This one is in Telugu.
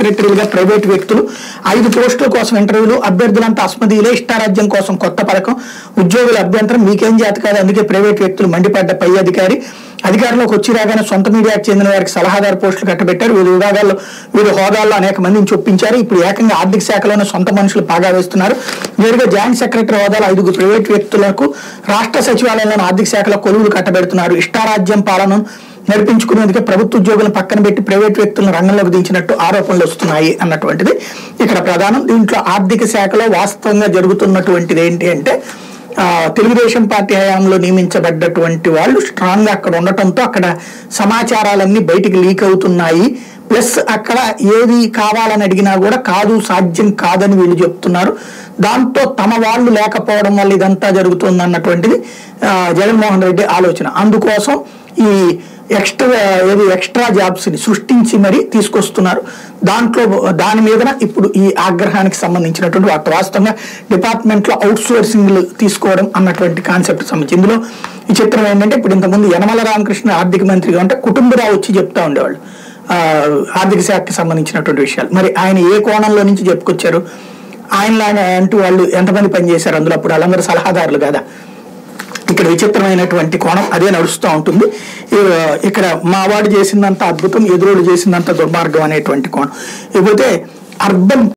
సెక్రటరీలుగా ప్రైవేటు వ్యక్తులు ఐదు పోస్టుల కోసం ఇంటర్వ్యూలు అభ్యర్థులంతా అస్మదీలే ఇష్టారాజ్యం కోసం కొత్త పథకం ఉద్యోగుల అభ్యంతరం మీకేం జాతి కాదు అందుకే ప్రైవేట్ వ్యక్తులు మండిపడ్డ పై అధికారి అధికారంలోకి వచ్చి రాగానే సొంత మీడియాకు చెందిన వారికి సలహాదారు పోస్టులు కట్టబెట్టారు వివిధ విభాగాల్లో వివిధ హోదాల్లో అనేక మందిని చొప్పించారు ఇప్పుడు ఏకంగా ఆర్థిక శాఖలోనే సొంత మనుషులు పాగా వేస్తున్నారు నేరుగా జాయింట్ సెక్రటరీ హోదాలో ఐదుగురు ప్రైవేట్ వ్యక్తులకు రాష్ట్ర సచివాలయంలోని ఆర్థిక శాఖలో కొలువులు కట్టబెడుతున్నారు ఇష్టారాజ్యం పాలనను నడిపించుకునేందుకే ప్రభుత్వ ఉద్యోగులను పక్కన పెట్టి ప్రైవేట్ వ్యక్తులను రంగంలోకి దించినట్టు ఆరోపణలు వస్తున్నాయి అన్నటువంటిది ఇక్కడ ప్రధానం దీంట్లో ఆర్థిక శాఖలో వాస్తవంగా జరుగుతున్నటువంటిది ఏంటి అంటే ఆ, తెలుగుదేశం పార్టీ హయాంలో నియమించబడ్డటువంటి వాళ్ళు స్ట్రాంగ్ గా అక్కడ ఉండటంతో అక్కడ సమాచారాలన్నీ బయటికి లీక్ అవుతున్నాయి ప్లస్ అక్కడ ఏది కావాలని అడిగినా కూడా కాదు సాధ్యం కాదని వీళ్ళు చెప్తున్నారు దాంతో తమ వాళ్ళు లేకపోవడం వల్ల ఇదంతా జరుగుతుంది అన్నటువంటిది ఆ, జగన్మోహన్ రెడ్డి ఆలోచన అందుకోసం ఈ ఎక్స్ట్రా ఏది ఎక్స్ట్రా జాబ్స్ ని సృష్టించి మరి తీసుకొస్తున్నారు దాంట్లో దాని మీదన ఇప్పుడు ఈ ఆగ్రహానికి సంబంధించినటువంటి వార్త వాస్తవంగా డిపార్ట్మెంట్ లో అవుట్ సోర్సింగ్ తీసుకోవడం అన్నటువంటి కాన్సెప్ట్ సంబంధించి ఇందులో ఈ చిత్రం ఏంటంటే ఇప్పుడు ఇంతకుముందు యనమల రామకృష్ణ ఆర్థిక మంత్రిగా ఉంటే కుటుంబరావు వచ్చి చెప్తా ఉండేవాళ్ళు ఆ, ఆర్థిక శాఖకి సంబంధించినటువంటి విషయాలు మరి ఆయన ఏ కోణంలో నుంచి చెప్పుకొచ్చారు ఆయనలాగా అంటూ వాళ్ళు ఎంతమంది పనిచేశారు అందులో అప్పుడు వాళ్ళందరూ సలహాదారులు కదా ఇక్కడ విచిత్రమైనటువంటి కోణం అదే నడుస్తూ ఉంటుంది ఈ- ఇక్కడ మావాడు చేసిందంత అద్భుతం ఎదురోడు చేసిందంత దుర్మార్గం అనేటువంటి కోణం ఇకపోతే అర్బన్